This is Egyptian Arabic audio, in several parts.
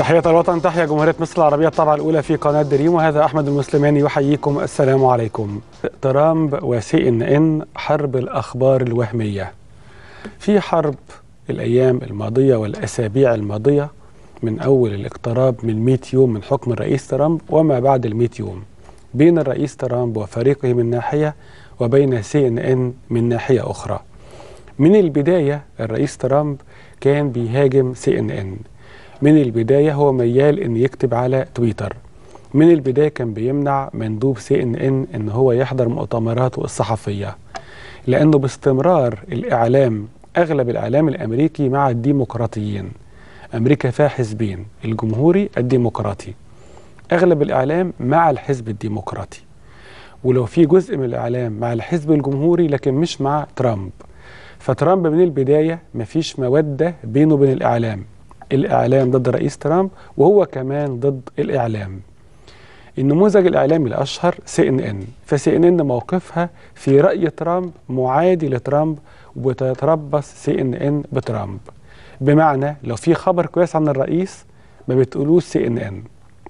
تحية الوطن تحيا جمهورية مصر العربية الطبعة الأولى في قناة دريم وهذا أحمد المسلماني يحييكم السلام عليكم ترامب وسي إن إن حرب الأخبار الوهمية في حرب الأيام الماضية والأسابيع الماضية من أول الاقتراب من 100 يوم من حكم الرئيس ترامب وما بعد ال 100 يوم بين الرئيس ترامب وفريقه من ناحية وبين سي إن إن من ناحية أخرى من البداية الرئيس ترامب كان بيهاجم سي إن إن من البداية هو ميال إن يكتب على تويتر من البداية كان بيمنع مندوب سي إن إن إن هو يحضر مؤتمراته الصحفية لأنه باستمرار الإعلام أغلب الإعلام الأمريكي مع الديمقراطيين أمريكا فيها حزبين الجمهوري الديمقراطي أغلب الإعلام مع الحزب الديمقراطي ولو في جزء من الإعلام مع الحزب الجمهوري لكن مش مع ترامب فترامب من البداية مفيش مودة بينه وبين الإعلام الإعلام ضد رئيس ترامب وهو كمان ضد الإعلام النموذج الإعلامي الأشهر سي إن إن فسي إن إن موقفها في رأي ترامب معادي لترامب وتتربص سي إن إن بترامب بمعنى لو في خبر كويس عن الرئيس ما بتقولوش سي إن إن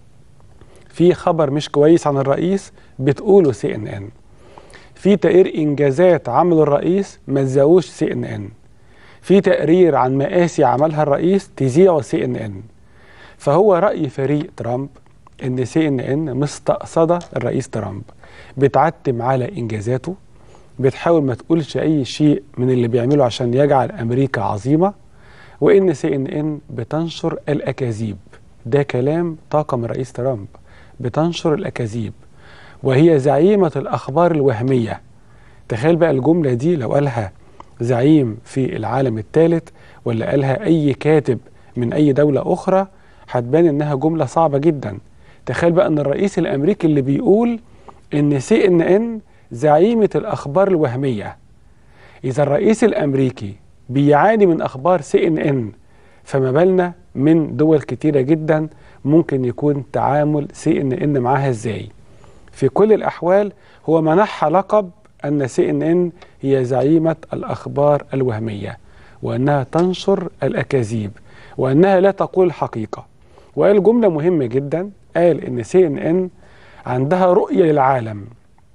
في خبر مش كويس عن الرئيس بتقولوا سي إن إن في تقرير إنجازات عمله الرئيس ما تزاوش سي إن إن في تقرير عن مآسي عملها الرئيس تذيعه سي إن إن فهو رأي فريق ترامب إن سي إن إن مستقصدة الرئيس ترامب بتعتم على إنجازاته بتحاول ما تقولش أي شيء من اللي بيعمله عشان يجعل أمريكا عظيمة وإن سي إن إن بتنشر الأكاذيب ده كلام طاقم الرئيس ترامب بتنشر الأكاذيب وهي زعيمة الأخبار الوهمية تخيل بقى الجملة دي لو قالها زعيم في العالم الثالث ولا قالها أي كاتب من أي دولة أخرى هتبان إنها جملة صعبة جدا تخيل بقى إن الرئيس الأمريكي اللي بيقول إن سي إن إن زعيمة الأخبار الوهمية إذا الرئيس الأمريكي بيعاني من أخبار سي إن إن فما بالنا من دول كتيرة جدا ممكن يكون تعامل سي إن إن معاها إزاي في كل الأحوال هو منحها لقب أن سي إن إن هي زعيمة الأخبار الوهمية وأنها تنشر الأكاذيب وأنها لا تقول الحقيقة وقال جملة مهمة جدا قال إن سي إن إن عندها رؤية للعالم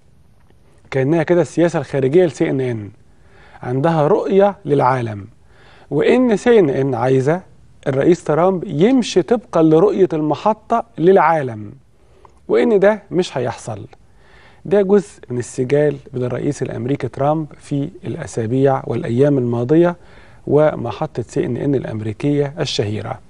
كأنها كده السياسة الخارجية لسي إن إن عندها رؤية للعالم وإن سي إن إن عايزة الرئيس ترامب يمشي طبقا لرؤية المحطة للعالم وإن ده مش هيحصل ده جزء من السجال بين الرئيس الامريكي ترامب في الاسابيع والايام الماضيه ومحطه سي ان ان الامريكيه الشهيره.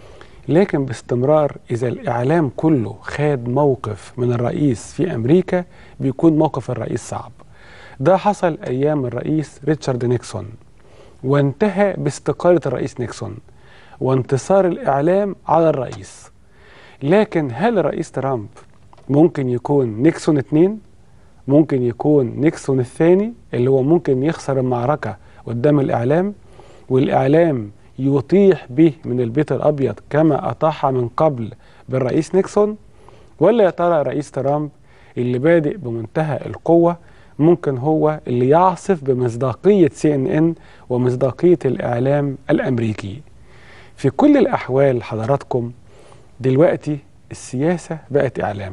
لكن باستمرار اذا الاعلام كله خد موقف من الرئيس في امريكا بيكون موقف الرئيس صعب. ده حصل ايام الرئيس ريتشارد نيكسون وانتهى باستقاله الرئيس نيكسون وانتصار الاعلام على الرئيس. لكن هل الرئيس ترامب ممكن يكون نيكسون اتنين ممكن يكون نيكسون الثاني اللي هو ممكن يخسر المعركة قدام الإعلام والإعلام يطيح به من البيت الأبيض كما أطاح من قبل بالرئيس نيكسون ولا يا ترى رئيس ترامب اللي بادئ بمنتهى القوة ممكن هو اللي يعصف بمصداقية سي ان ان ومصداقية الإعلام الأمريكي في كل الأحوال حضراتكم دلوقتي السياسة بقت إعلام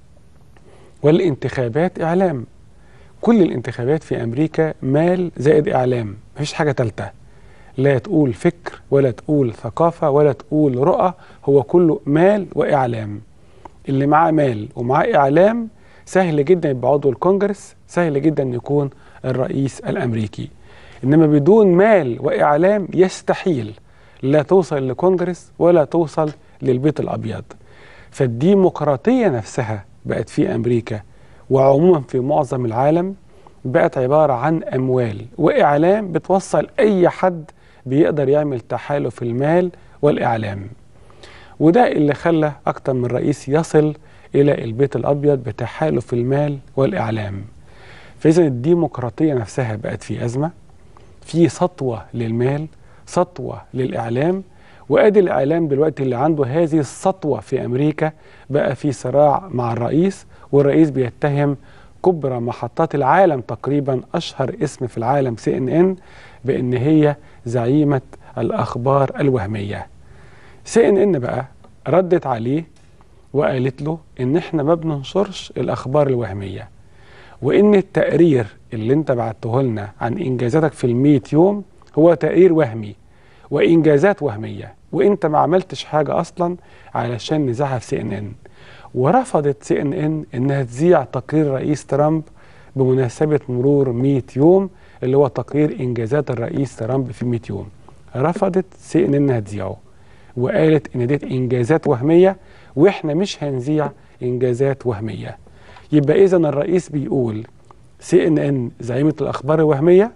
والانتخابات إعلام كل الانتخابات في أمريكا مال زائد إعلام مفيش حاجة تالتة لا تقول فكر ولا تقول ثقافة ولا تقول رؤى هو كله مال وإعلام اللي معاه مال ومعاه إعلام سهل جدا يبقى عضو الكونجرس سهل جدا يكون الرئيس الأمريكي إنما بدون مال وإعلام يستحيل لا توصل لكونجرس ولا توصل للبيت الأبيض فالديمقراطية نفسها بقت في أمريكا وعموما في معظم العالم بقت عبارة عن أموال وإعلام بتوصل أي حد بيقدر يعمل تحالف المال والإعلام وده اللي خلى أكتر من رئيس يصل إلى البيت الأبيض بتحالف المال والإعلام فإذا الديمقراطية نفسها بقت في أزمة في سطوة للمال سطوة للإعلام وادي الاعلام دلوقتي اللي عنده هذه السطوه في امريكا بقى في صراع مع الرئيس والرئيس بيتهم كبرى محطات العالم تقريبا اشهر اسم في العالم سي ان ان بان هي زعيمه الاخبار الوهميه. سي ان ان بقى ردت عليه وقالت له ان احنا ما بننشرش الاخبار الوهميه وان التقرير اللي انت بعته لنا عن انجازاتك في الميت يوم هو تقرير وهمي وانجازات وهميه وانت ما عملتش حاجه اصلا علشان نذاعها في سي ان ان ورفضت سي ان ان انها تذيع تقرير رئيس ترامب بمناسبه مرور 100 يوم اللي هو تقرير انجازات الرئيس ترامب في 100 يوم رفضت سي ان انها تذيعه وقالت ان ديت انجازات وهميه واحنا مش هنذيع انجازات وهميه يبقى اذا الرئيس بيقول سي ان ان زعيمه الاخبار الوهميه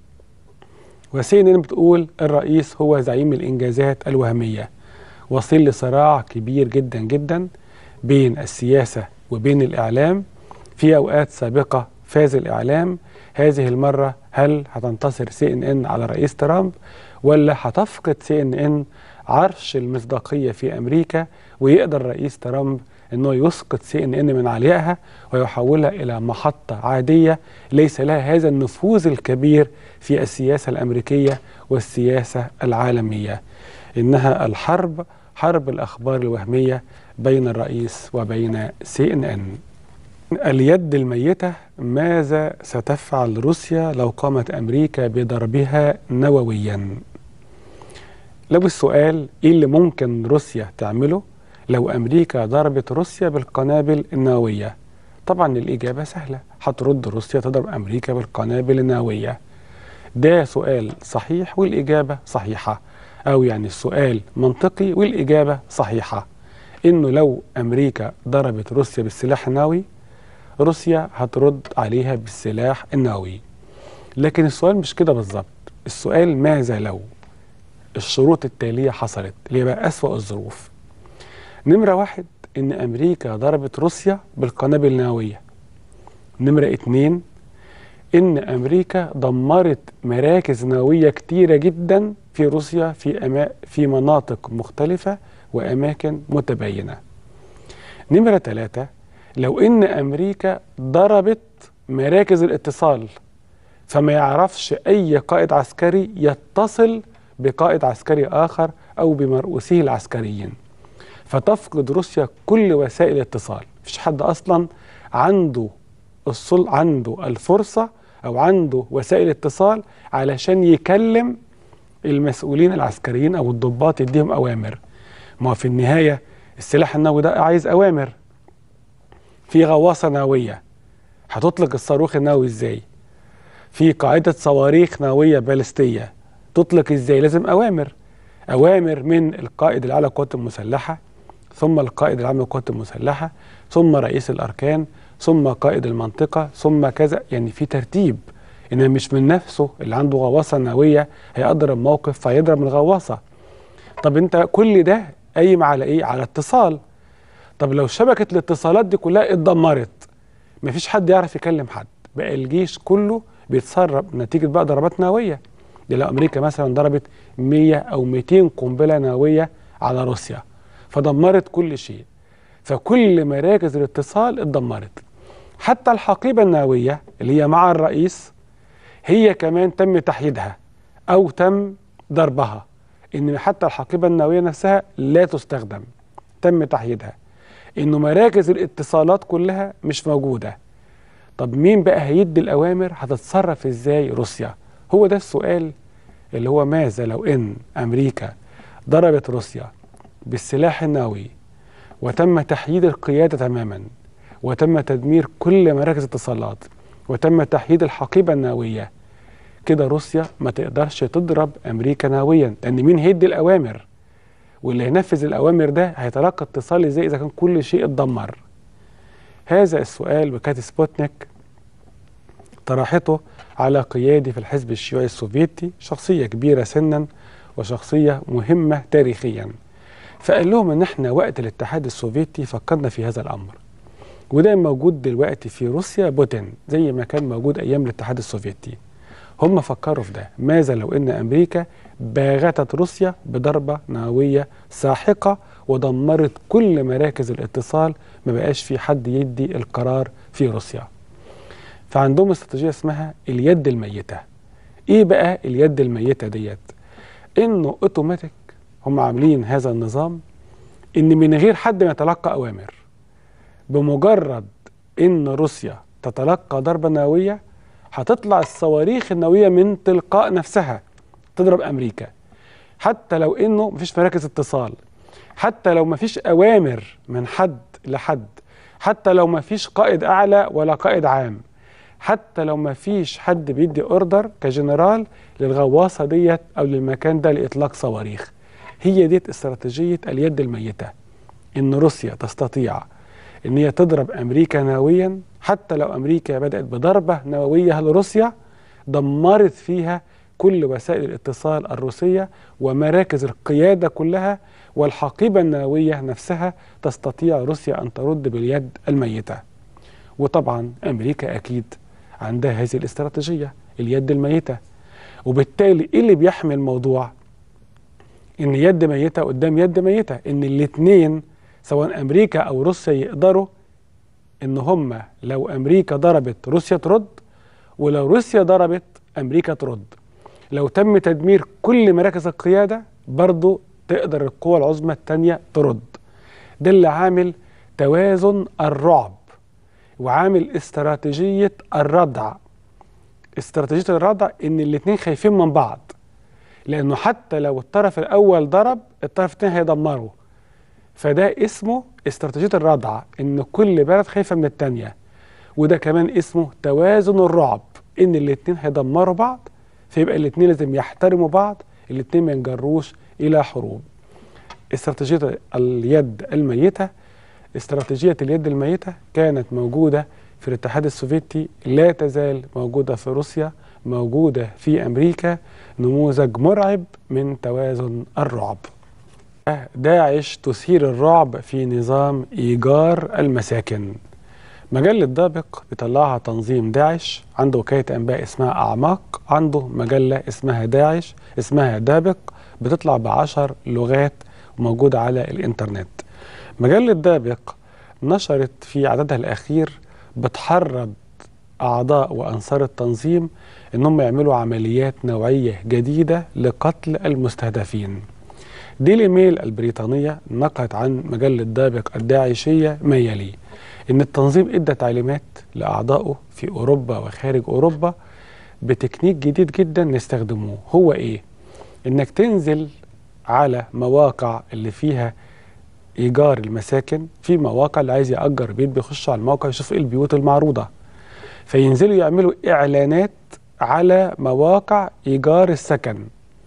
وسي ان ان بتقول الرئيس هو زعيم الانجازات الوهميه وصل لصراع كبير جدا جدا بين السياسه وبين الاعلام في اوقات سابقه فاز الاعلام هذه المره هل هتنتصر سي ان ان على رئيس ترامب ولا هتفقد سي ان ان عرش المصداقيه في امريكا ويقدر رئيس ترامب انه يسقط سي ان ان من عليائها ويحولها الى محطه عاديه ليس لها هذا النفوذ الكبير في السياسه الامريكيه والسياسه العالميه. انها الحرب حرب الاخبار الوهميه بين الرئيس وبين سي ان ان. اليد الميته ماذا ستفعل روسيا لو قامت امريكا بضربها نوويا؟ لو السؤال ايه اللي ممكن روسيا تعمله لو امريكا ضربت روسيا بالقنابل النوويه طبعا الاجابه سهله هترد روسيا تضرب امريكا بالقنابل النوويه ده سؤال صحيح والاجابه صحيحه او يعني السؤال منطقي والاجابه صحيحه انه لو امريكا ضربت روسيا بالسلاح النووي روسيا هترد عليها بالسلاح النووي لكن السؤال مش كده بالظبط السؤال ماذا لو الشروط التالية حصلت اللي بقى أسوأ الظروف نمرة واحد إن أمريكا ضربت روسيا بالقنابل النووية نمرة اتنين إن أمريكا دمرت مراكز نووية كتيرة جدا في روسيا في أما في مناطق مختلفة وأماكن متباينة نمرة ثلاثة لو إن أمريكا ضربت مراكز الاتصال فما يعرفش أي قائد عسكري يتصل بقائد عسكري آخر أو بمرؤوسيه العسكريين فتفقد روسيا كل وسائل الاتصال مفيش حد أصلا عنده الصل عنده الفرصة أو عنده وسائل اتصال علشان يكلم المسؤولين العسكريين أو الضباط يديهم أوامر ما في النهاية السلاح النووي ده عايز أوامر في غواصة نووية هتطلق الصاروخ النووي ازاي في قاعدة صواريخ نووية باليستية تطلق ازاي لازم اوامر اوامر من القائد العام للقوات المسلحه ثم القائد العام للقوات المسلحه ثم رئيس الاركان ثم قائد المنطقه ثم كذا يعني في ترتيب ان مش من نفسه اللي عنده غواصه نوويه هيقدر الموقف فيضرب من الغواصه طب انت كل ده قايم على ايه على اتصال طب لو شبكه الاتصالات دي كلها اتدمرت مفيش حد يعرف يكلم حد بقى الجيش كله بيتسرب نتيجه بقى ضربات نوويه دي لو امريكا مثلا ضربت 100 او 200 قنبله نوويه على روسيا فدمرت كل شيء فكل مراكز الاتصال اتدمرت حتى الحقيبه النوويه اللي هي مع الرئيس هي كمان تم تحييدها او تم ضربها ان حتى الحقيبه النوويه نفسها لا تستخدم تم تحييدها انه مراكز الاتصالات كلها مش موجوده طب مين بقى هيدي الاوامر هتتصرف ازاي روسيا هو ده السؤال اللي هو ماذا لو ان امريكا ضربت روسيا بالسلاح النووي وتم تحييد القياده تماما وتم تدمير كل مراكز الاتصالات وتم تحييد الحقيبه النوويه كده روسيا ما تقدرش تضرب امريكا نوويا لان مين هيدي الاوامر واللي هينفذ الاوامر ده هيتلقى اتصال ازاي اذا كان كل شيء اتدمر هذا السؤال وكانت سبوتنيك طرحته على قيادي في الحزب الشيوعي السوفيتي شخصية كبيرة سنا وشخصية مهمة تاريخيا فقال لهم ان احنا وقت الاتحاد السوفيتي فكرنا في هذا الامر وده موجود دلوقتي في روسيا بوتين زي ما كان موجود ايام الاتحاد السوفيتي هم فكروا في ده ماذا لو ان امريكا باغتت روسيا بضربه نوويه ساحقه ودمرت كل مراكز الاتصال ما بقاش في حد يدي القرار في روسيا فعندهم استراتيجيه اسمها اليد الميته ايه بقى اليد الميته ديت انه اوتوماتيك هم عاملين هذا النظام ان من غير حد ما يتلقى اوامر بمجرد ان روسيا تتلقى ضربه نوويه هتطلع الصواريخ النوويه من تلقاء نفسها تضرب امريكا حتى لو انه مفيش مراكز اتصال حتى لو مفيش اوامر من حد لحد حتى لو مفيش قائد اعلى ولا قائد عام حتى لو مفيش حد بيدي اوردر كجنرال للغواصه ديت او للمكان ده لاطلاق صواريخ هي ديت استراتيجيه اليد الميته ان روسيا تستطيع ان هي تضرب امريكا نوويا حتى لو امريكا بدات بضربه نوويه لروسيا دمرت فيها كل وسائل الاتصال الروسيه ومراكز القياده كلها والحقيبه النوويه نفسها تستطيع روسيا ان ترد باليد الميته. وطبعا امريكا اكيد عندها هذه الاستراتيجيه اليد الميته. وبالتالي ايه اللي بيحمي الموضوع؟ ان يد ميته قدام يد ميته ان الاثنين سواء امريكا او روسيا يقدروا ان هم لو امريكا ضربت روسيا ترد ولو روسيا ضربت امريكا ترد لو تم تدمير كل مراكز القياده برضه تقدر القوى العظمى الثانيه ترد ده اللي عامل توازن الرعب وعامل استراتيجيه الردع استراتيجيه الردع ان الاثنين خايفين من بعض لانه حتى لو الطرف الاول ضرب الطرف الثاني هيدمره فده اسمه استراتيجيه الردع ان كل بلد خايفه من الثانيه وده كمان اسمه توازن الرعب ان الاثنين هيدمروا بعض فيبقى الاثنين لازم يحترموا بعض الاثنين ما ينجروش الى حروب استراتيجيه اليد الميته استراتيجيه اليد الميته كانت موجوده في الاتحاد السوفيتي لا تزال موجوده في روسيا موجوده في امريكا نموذج مرعب من توازن الرعب داعش تثير الرعب في نظام ايجار المساكن مجلة دابق بيطلعها تنظيم داعش عنده وكالة أنباء اسمها أعماق عنده مجلة اسمها داعش اسمها دابق بتطلع بعشر لغات وموجودة على الإنترنت مجلة دابق نشرت في عددها الأخير بتحرض أعضاء وأنصار التنظيم إنهم يعملوا عمليات نوعية جديدة لقتل المستهدفين ديلي ميل البريطانية نقلت عن مجلة دابق الداعشية ما يلي إن التنظيم إدى تعليمات لأعضائه في أوروبا وخارج أوروبا بتكنيك جديد جدا نستخدموه هو إيه؟ إنك تنزل على مواقع اللي فيها إيجار المساكن في مواقع اللي عايز يأجر بيت بيخش على الموقع يشوف إيه البيوت المعروضة فينزلوا يعملوا إعلانات على مواقع إيجار السكن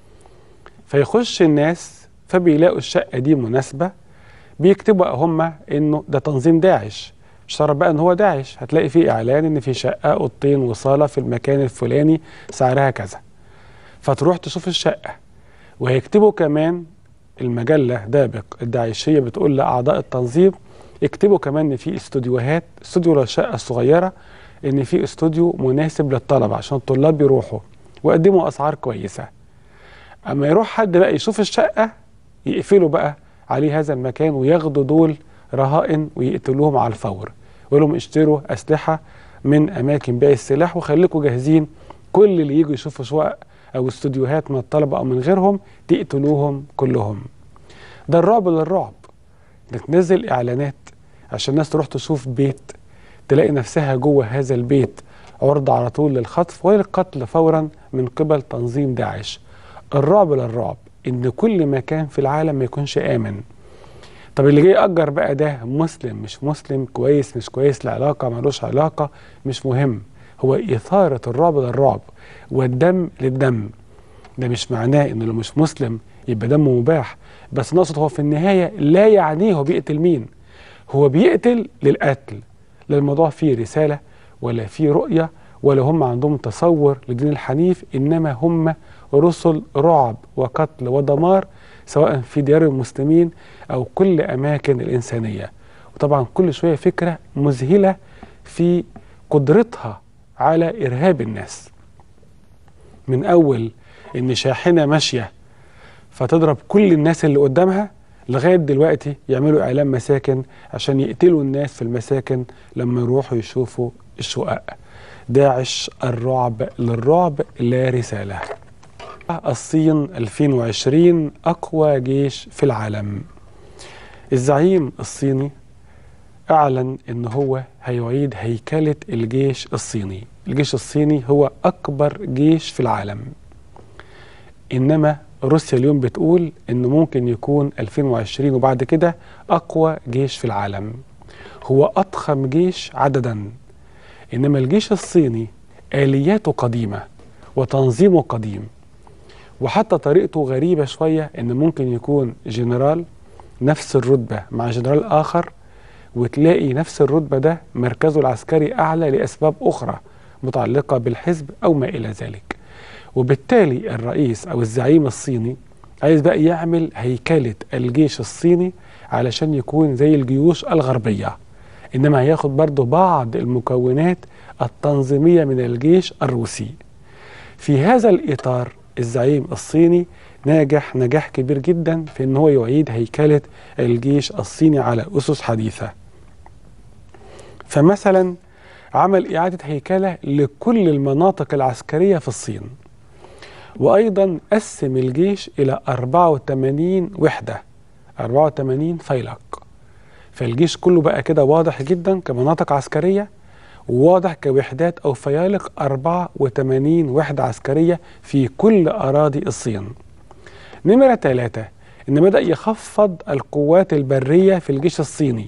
فيخش الناس فبيلاقوا الشقة دي مناسبة بيكتبوا هم إنه ده تنظيم داعش مش شرط بقى إن هو داعش هتلاقي فيه إعلان إن في شقة أوضتين وصالة في المكان الفلاني سعرها كذا فتروح تشوف الشقة وهيكتبوا كمان المجلة دابق الداعشية بتقول لأعضاء التنظيم اكتبوا كمان إن في استوديوهات استوديو للشقة الصغيرة إن في استوديو مناسب للطلبة عشان الطلاب يروحوا وقدموا أسعار كويسة أما يروح حد بقى يشوف الشقة يقفلوا بقى عليه هذا المكان وياخدوا دول رهائن ويقتلوهم على الفور ويقول لهم اشتروا أسلحة من أماكن بيع السلاح وخليكم جاهزين كل اللي يجوا يشوفوا شقق أو استوديوهات من الطلبة أو من غيرهم تقتلوهم كلهم ده الرعب للرعب انك تنزل إعلانات عشان الناس تروح تشوف بيت تلاقي نفسها جوه هذا البيت عرضة على طول للخطف وللقتل فورا من قبل تنظيم داعش الرعب للرعب ان كل مكان في العالم ما يكونش امن طب اللي جاي يأجر بقى ده مسلم مش مسلم كويس مش كويس العلاقة ملوش علاقة مش مهم هو إثارة الرعب للرعب والدم للدم ده مش معناه انه لو مش مسلم يبقى دمه مباح بس نقصد هو في النهاية لا يعنيه هو بيقتل مين هو بيقتل للقتل لا الموضوع فيه رسالة ولا فيه رؤية ولا هم عندهم تصور لدين الحنيف إنما هم رسل رعب وقتل ودمار سواء في ديار المسلمين أو كل أماكن الإنسانية وطبعا كل شوية فكرة مذهلة في قدرتها على إرهاب الناس من أول إن شاحنة ماشية فتضرب كل الناس اللي قدامها لغاية دلوقتي يعملوا إعلان مساكن عشان يقتلوا الناس في المساكن لما يروحوا يشوفوا الشقق داعش الرعب للرعب لا رسالة الصين 2020 أقوى جيش في العالم الزعيم الصيني أعلن إن هو هيعيد هيكلة الجيش الصيني الجيش الصيني هو أكبر جيش في العالم إنما روسيا اليوم بتقول إنه ممكن يكون 2020 وبعد كده أقوى جيش في العالم هو أضخم جيش عددا إنما الجيش الصيني آلياته قديمة وتنظيمه قديم وحتى طريقته غريبة شوية إن ممكن يكون جنرال نفس الرتبة مع جنرال آخر وتلاقي نفس الرتبة ده مركزه العسكري أعلى لأسباب أخرى متعلقة بالحزب أو ما إلى ذلك وبالتالي الرئيس أو الزعيم الصيني عايز بقى يعمل هيكلة الجيش الصيني علشان يكون زي الجيوش الغربية إنما هياخد برضه بعض المكونات التنظيمية من الجيش الروسي في هذا الإطار الزعيم الصيني ناجح نجاح كبير جدا في ان هو يعيد هيكله الجيش الصيني على اسس حديثه. فمثلا عمل اعاده هيكله لكل المناطق العسكريه في الصين. وايضا قسم الجيش الى 84 وحده 84 فيلق. فالجيش كله بقى كده واضح جدا كمناطق عسكريه وواضح كوحدات او فيالق 84 وحده عسكريه في كل اراضي الصين. نمرة ثلاثة إن بدأ يخفض القوات البرية في الجيش الصيني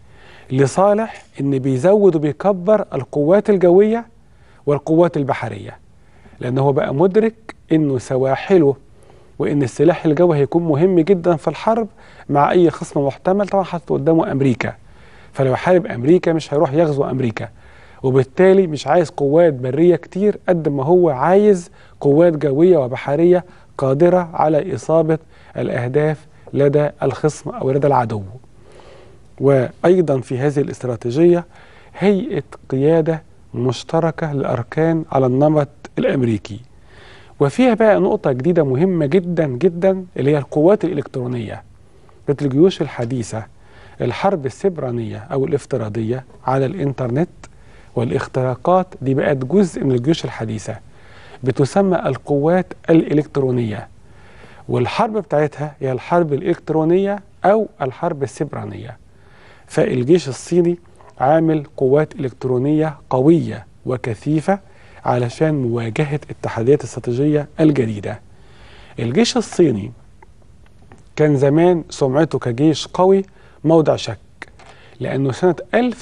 لصالح إن بيزود وبيكبر القوات الجوية والقوات البحرية لأنه هو بقى مدرك إنه سواحله وإن السلاح الجوي هيكون مهم جدا في الحرب مع أي خصم محتمل طبعا حاطط قدامه أمريكا فلو حارب أمريكا مش هيروح يغزو أمريكا وبالتالي مش عايز قوات برية كتير قد ما هو عايز قوات جوية وبحرية قادرة على إصابة الأهداف لدى الخصم أو لدى العدو وأيضا في هذه الاستراتيجية هيئة قيادة مشتركة للأركان على النمط الأمريكي وفيها بقى نقطة جديدة مهمة جدا جدا اللي هي القوات الإلكترونية كانت الجيوش الحديثة الحرب السبرانية أو الافتراضية على الإنترنت والاختراقات دي بقت جزء من الجيوش الحديثة بتسمى القوات الإلكترونية والحرب بتاعتها هي الحرب الإلكترونية أو الحرب السبرانية فالجيش الصيني عامل قوات إلكترونية قوية وكثيفة علشان مواجهة التحديات الاستراتيجية الجديدة الجيش الصيني كان زمان سمعته كجيش قوي موضع شك لأنه سنة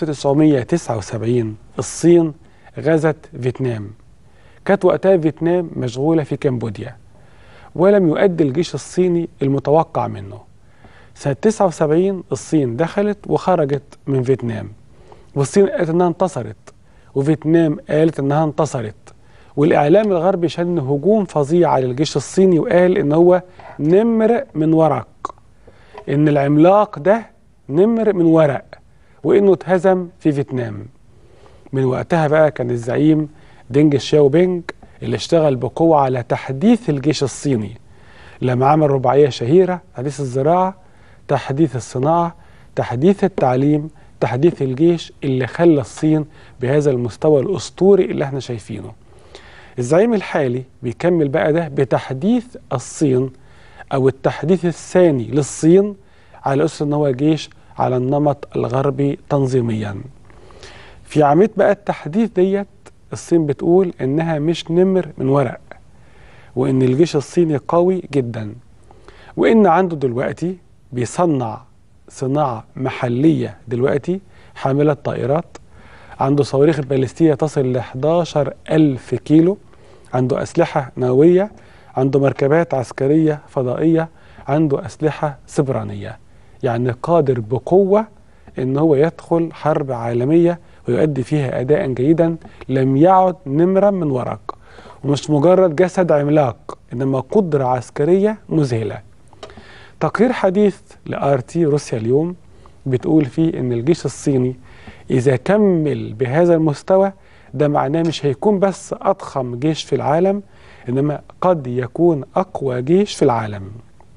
1979 الصين غزت فيتنام كانت وقتها فيتنام مشغولة في كمبوديا ولم يؤدي الجيش الصيني المتوقع منه سنة 79 الصين دخلت وخرجت من فيتنام والصين قالت انها انتصرت وفيتنام قالت انها انتصرت والاعلام الغربي شن هجوم فظيع على الجيش الصيني وقال ان هو نمر من ورق ان العملاق ده نمر من ورق وانه اتهزم في فيتنام من وقتها بقى كان الزعيم دينج شاو بينج اللي اشتغل بقوة على تحديث الجيش الصيني لما عمل رباعية شهيرة تحديث الزراعة تحديث الصناعة تحديث التعليم تحديث الجيش اللي خلى الصين بهذا المستوى الأسطوري اللي احنا شايفينه الزعيم الحالي بيكمل بقى ده بتحديث الصين أو التحديث الثاني للصين على أساس أن هو جيش على النمط الغربي تنظيميا في عملية بقى التحديث ديت الصين بتقول انها مش نمر من ورق وان الجيش الصيني قوي جدا وان عنده دلوقتي بيصنع صناعة محلية دلوقتي حاملة طائرات عنده صواريخ باليستية تصل ل 11 ألف كيلو عنده أسلحة نووية عنده مركبات عسكرية فضائية عنده أسلحة سبرانية يعني قادر بقوة إن هو يدخل حرب عالمية ويؤدي فيها أداء جيدا لم يعد نمرا من ورق ومش مجرد جسد عملاق إنما قدرة عسكرية مذهلة تقرير حديث لآر تي روسيا اليوم بتقول فيه إن الجيش الصيني إذا كمل بهذا المستوى ده معناه مش هيكون بس أضخم جيش في العالم إنما قد يكون أقوى جيش في العالم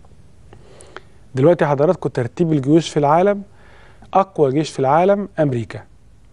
دلوقتي حضراتكم ترتيب الجيوش في العالم أقوى جيش في العالم أمريكا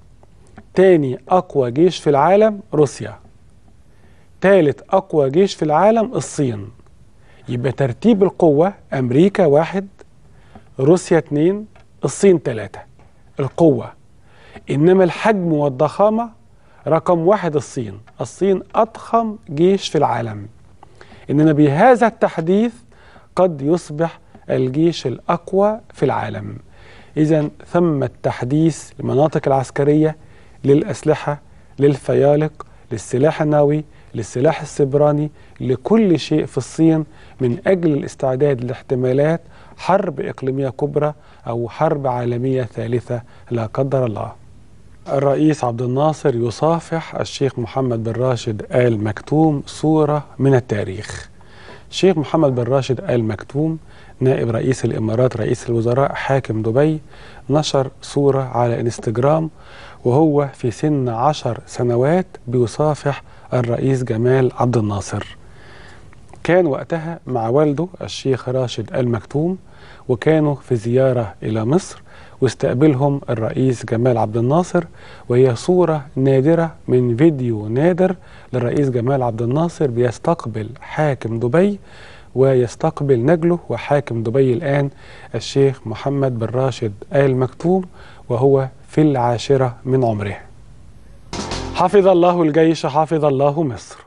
تاني أقوى جيش في العالم روسيا تالت أقوى جيش في العالم الصين يبقى ترتيب القوة أمريكا واحد روسيا اتنين الصين ثلاثة القوة إنما الحجم والضخامة رقم واحد الصين الصين أضخم جيش في العالم إنما بهذا التحديث قد يصبح الجيش الأقوى في العالم إذا ثم التحديث المناطق العسكرية للأسلحة للفيالق للسلاح النووي للسلاح السبراني لكل شيء في الصين من أجل الاستعداد لاحتمالات حرب إقليمية كبرى أو حرب عالمية ثالثة لا قدر الله الرئيس عبد الناصر يصافح الشيخ محمد بن راشد آل مكتوم صورة من التاريخ الشيخ محمد بن راشد آل مكتوم نائب رئيس الإمارات رئيس الوزراء حاكم دبي نشر صورة على انستجرام وهو في سن عشر سنوات بيصافح الرئيس جمال عبد الناصر كان وقتها مع والده الشيخ راشد المكتوم وكانوا في زيارة إلى مصر واستقبلهم الرئيس جمال عبد الناصر وهي صورة نادرة من فيديو نادر للرئيس جمال عبد الناصر بيستقبل حاكم دبي ويستقبل نجله وحاكم دبي الآن الشيخ محمد بن راشد آل مكتوم وهو في العاشرة من عمره حفظ الله الجيش حفظ الله مصر